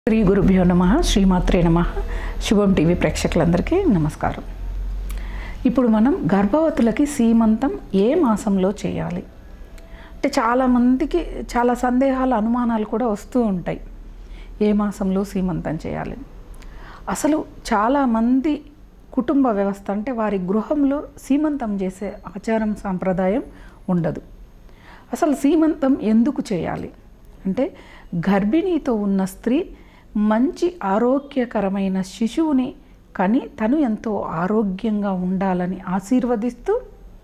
శ్రీ గురుభ్యో నమ శ్రీమాత్రే నమ శుభం టీవీ ప్రేక్షకులందరికీ నమస్కారం ఇప్పుడు మనం గర్భవతులకి సీమంతం ఏ మాసంలో చేయాలి అంటే చాలామందికి చాలా సందేహాలు అనుమానాలు కూడా వస్తూ ఉంటాయి ఏ మాసంలో సీమంతం చేయాలి అసలు చాలామంది కుటుంబ వ్యవస్థ అంటే వారి గృహంలో సీమంతం చేసే ఆచారం సాంప్రదాయం ఉండదు అసలు సీమంతం ఎందుకు చేయాలి అంటే గర్భిణీతో ఉన్న స్త్రీ మంచి ఆరోగ్యకరమైన శిశువుని కని తను ఎంతో ఆరోగ్యంగా ఉండాలని ఆశీర్వదిస్తూ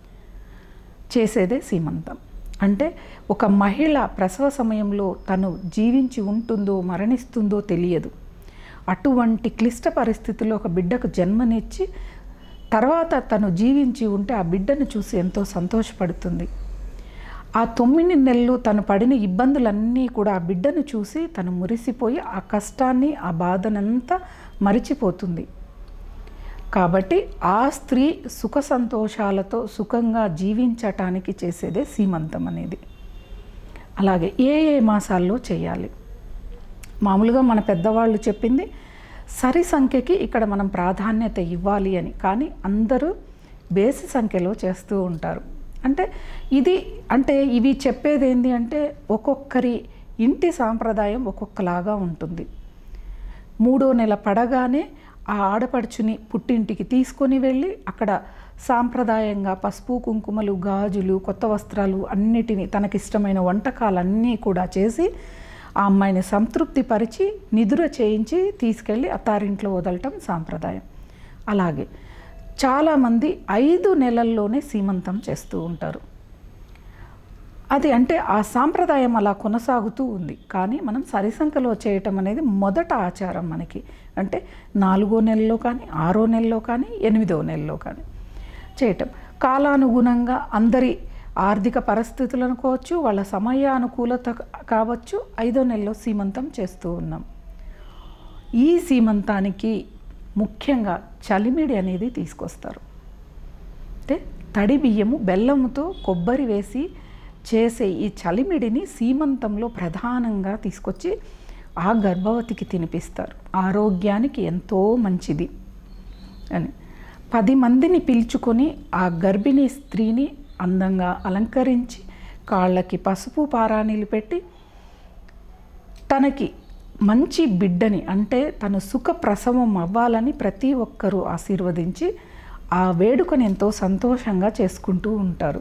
చేసేదే సీమంతం అంటే ఒక మహిళ ప్రసవ సమయంలో తను జీవించి ఉంటుందో మరణిస్తుందో తెలియదు అటువంటి క్లిష్ట పరిస్థితుల్లో ఒక బిడ్డకు జన్మనిచ్చి తర్వాత తను జీవించి ఉంటే ఆ బిడ్డను చూసి ఎంతో సంతోషపడుతుంది ఆ తొమ్మిది నెలలు తను పడిన ఇబ్బందులన్నీ కూడా ఆ బిడ్డను చూసి తను మురిసిపోయి ఆ కష్టాన్ని ఆ బాధనంతా మరిచిపోతుంది కాబట్టి ఆ స్త్రీ సుఖ సంతోషాలతో సుఖంగా జీవించటానికి చేసేదే సీమంతం అనేది అలాగే ఏ ఏ మాసాల్లో చేయాలి మామూలుగా మన పెద్దవాళ్ళు చెప్పింది సరి సంఖ్యకి ఇక్కడ మనం ప్రాధాన్యత ఇవ్వాలి అని కానీ అందరూ బేసి సంఖ్యలో చేస్తూ ఉంటారు అంటే ఇది అంటే ఇవి చెప్పేది ఏంటి అంటే ఒక్కొక్కరి ఇంటి సాంప్రదాయం ఒక్కొక్కలాగా ఉంటుంది మూడో నెల పడగానే ఆ ఆడపడుచుని పుట్టింటికి తీసుకొని వెళ్ళి అక్కడ సాంప్రదాయంగా పసుపు కుంకుమలు గాజులు కొత్త వస్త్రాలు అన్నిటినీ తనకిష్టమైన వంటకాలన్నీ కూడా చేసి ఆ అమ్మాయిని సంతృప్తిపరిచి నిదుర చేయించి తీసుకెళ్ళి అత్తారింట్లో వదలటం సాంప్రదాయం అలాగే చాలామంది ఐదు నెలల్లోనే సీమంతం చేస్తూ ఉంటారు అది అంటే ఆ సాంప్రదాయం అలా కొనసాగుతూ ఉంది కానీ మనం సరిసంఖ్యలో చేయటం అనేది మొదట ఆచారం మనకి అంటే నాలుగో నెలలో కానీ ఆరో నెలలో కానీ ఎనిమిదో నెలలో కానీ చేయటం కాలానుగుణంగా అందరి ఆర్థిక పరిస్థితులు అనుకోవచ్చు వాళ్ళ సమయానుకూలత కావచ్చు ఐదో నెలలో సీమంతం చేస్తూ ఉన్నాం ఈ సీమంతానికి ముఖ్యంగా చలిమిడి అనేది తీసుకొస్తారు అంటే తడి బియ్యము బెల్లముతో కొబ్బరి వేసి చేసే ఈ చలిమిడిని సీమంతంలో ప్రధానంగా తీసుకొచ్చి ఆ గర్భవతికి తినిపిస్తారు ఆరోగ్యానికి ఎంతో మంచిది అని పది మందిని పిలుచుకొని ఆ గర్భిణీ స్త్రీని అందంగా అలంకరించి కాళ్ళకి పసుపు పారాణీలు పెట్టి తనకి మంచి బిడ్డని అంటే తను సుఖ ప్రసవం అవ్వాలని ప్రతి ఒక్కరూ ఆశీర్వదించి ఆ వేడుకను ఎంతో సంతోషంగా చేసుకుంటూ ఉంటారు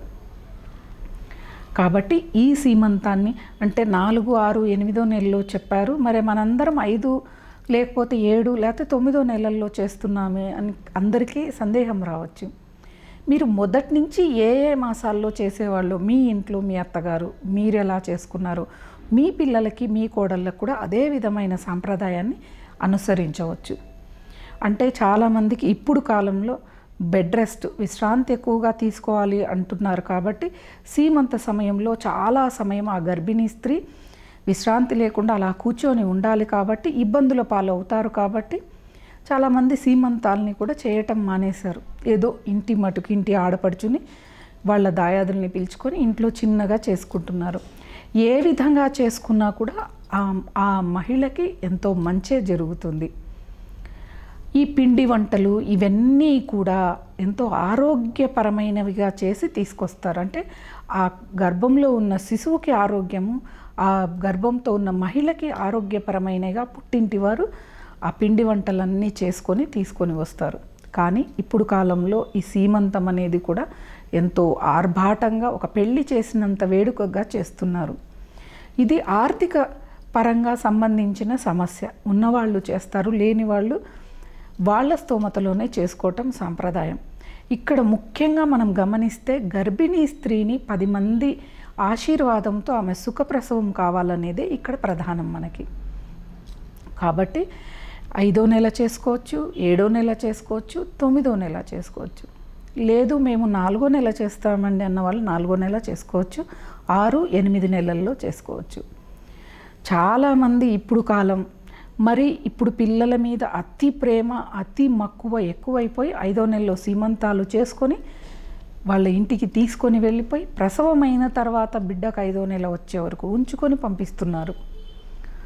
కాబట్టి ఈ సీమంతాన్ని అంటే నాలుగు ఆరు ఎనిమిదో నెలలో చెప్పారు మరి మనందరం ఐదు లేకపోతే ఏడు లేకపోతే తొమ్మిదో నెలల్లో చేస్తున్నామే అని అందరికీ సందేహం రావచ్చు మీరు మొదటి నుంచి ఏ ఏ మాసాల్లో చేసేవాళ్ళు మీ ఇంట్లో మీ అత్తగారు మీరు ఎలా చేసుకున్నారు మీ పిల్లలకి మీ కోడళ్ళకు కూడా అదే విధమైన సాంప్రదాయాన్ని అనుసరించవచ్చు అంటే చాలామందికి ఇప్పుడు కాలంలో బెడ్ రెస్ట్ విశ్రాంతి ఎక్కువగా తీసుకోవాలి అంటున్నారు కాబట్టి సీమంత సమయంలో చాలా సమయం ఆ గర్భిణీ స్త్రీ విశ్రాంతి లేకుండా అలా కూర్చొని ఉండాలి కాబట్టి ఇబ్బందుల పాలవుతారు కాబట్టి చాలామంది సీమంతాలని కూడా చేయటం మానేశారు ఏదో ఇంటి మటుకు ఇంటి ఆడపడుచుని వాళ్ళ దాయాదుల్ని పిలుచుకొని ఇంట్లో చిన్నగా చేసుకుంటున్నారు ఏ విధంగా చేసుకున్నా కూడా ఆ మహిళకి ఎంతో మంచే జరుగుతుంది ఈ పిండి వంటలు ఇవన్నీ కూడా ఎంతో ఆరోగ్యపరమైనవిగా చేసి తీసుకొస్తారు అంటే ఆ గర్భంలో ఉన్న శిశువుకి ఆరోగ్యము ఆ గర్భంతో ఉన్న మహిళకి ఆరోగ్యపరమైనగా పుట్టింటి వారు ఆ పిండి వంటలన్నీ చేసుకొని తీసుకొని వస్తారు కానీ ఇప్పుడు కాలంలో ఈ సీమంతం అనేది కూడా ఎంతో ఆర్భాటంగా ఒక పెళ్లి చేసినంత వేడుకగా చేస్తున్నారు ఇది ఆర్థిక పరంగా సంబంధించిన సమస్య ఉన్నవాళ్ళు చేస్తారు లేని వాళ్ళు వాళ్ళ స్తోమతలోనే చేసుకోవటం సాంప్రదాయం ఇక్కడ ముఖ్యంగా మనం గమనిస్తే గర్భిణీ స్త్రీని పది మంది ఆశీర్వాదంతో ఆమె సుఖప్రసవం కావాలనేదే ఇక్కడ ప్రధానం మనకి కాబట్టి ఐదో నెల చేసుకోవచ్చు ఏడో నెల చేసుకోవచ్చు తొమ్మిదో నెల చేసుకోవచ్చు లేదు మేము నాలుగో నెల చేస్తామండి అన్న వాళ్ళు నాలుగో నెల చేసుకోవచ్చు ఆరు ఎనిమిది నెలల్లో చేసుకోవచ్చు చాలామంది ఇప్పుడు కాలం మరి ఇప్పుడు పిల్లల మీద అతి ప్రేమ అతి మక్కువ ఎక్కువైపోయి ఐదో నెలలో సీమంతాలు చేసుకొని వాళ్ళ ఇంటికి తీసుకొని వెళ్ళిపోయి ప్రసవమైన తర్వాత బిడ్డకు ఐదో నెల వచ్చే వరకు ఉంచుకొని పంపిస్తున్నారు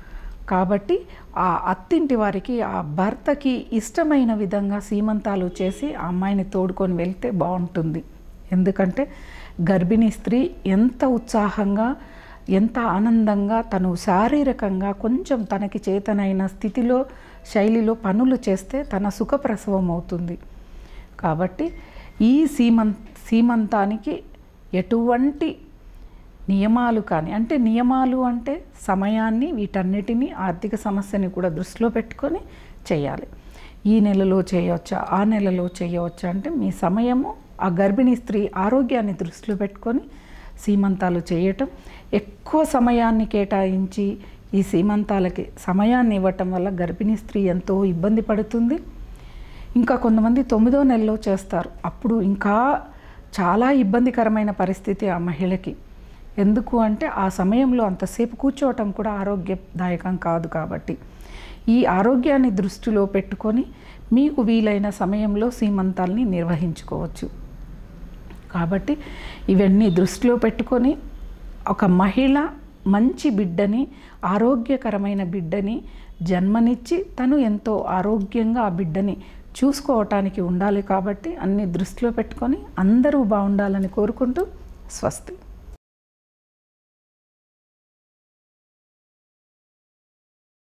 కాబట్టి ఆ అత్తింటి వారికి ఆ భర్తకి ఇష్టమైన విధంగా సీమంతాలు చేసి ఆ అమ్మాయిని తోడుకొని వెళ్తే బాగుంటుంది ఎందుకంటే గర్భిణీ స్త్రీ ఎంత ఉత్సాహంగా ఎంత ఆనందంగా తను శారీరకంగా కొంచెం తనకి చేతనైన స్థితిలో శైలిలో పనులు చేస్తే తన సుఖప్రసవం అవుతుంది కాబట్టి ఈ సీమం సీమంతానికి ఎటువంటి నియమాలు కానీ అంటే నియమాలు అంటే సమయాన్ని వీటన్నిటినీ ఆర్థిక సమస్యని కూడా దృష్టిలో పెట్టుకొని చేయాలి ఈ నెలలో చేయవచ్చా ఆ నెలలో చేయవచ్చా అంటే మీ సమయము ఆ గర్భిణీ స్త్రీ ఆరోగ్యాన్ని దృష్టిలో పెట్టుకొని సీమంతాలు చేయటం ఎక్కువ సమయాన్ని కేటాయించి ఈ సీమంతాలకి సమయాన్ని ఇవ్వటం వల్ల గర్భిణీ స్త్రీ ఎంతో ఇబ్బంది పడుతుంది ఇంకా కొంతమంది తొమ్మిదో నెలలో చేస్తారు అప్పుడు ఇంకా చాలా ఇబ్బందికరమైన పరిస్థితి ఆ మహిళకి ఎందుకు అంటే ఆ సమయంలో అంతసేపు కూర్చోవటం కూడా ఆరోగ్యదాయకం కాదు కాబట్టి ఈ ఆరోగ్యాన్ని దృష్టిలో పెట్టుకొని మీకు వీలైన సమయంలో సీమంతాల్ని నిర్వహించుకోవచ్చు కాబట్టి ఇవన్నీ దృష్టిలో పెట్టుకొని ఒక మహిళ మంచి బిడ్డని ఆరోగ్యకరమైన బిడ్డని జన్మనిచ్చి తను ఎంతో ఆరోగ్యంగా ఆ బిడ్డని చూసుకోవటానికి ఉండాలి కాబట్టి అన్ని దృష్టిలో పెట్టుకొని అందరూ బాగుండాలని కోరుకుంటూ స్వస్తి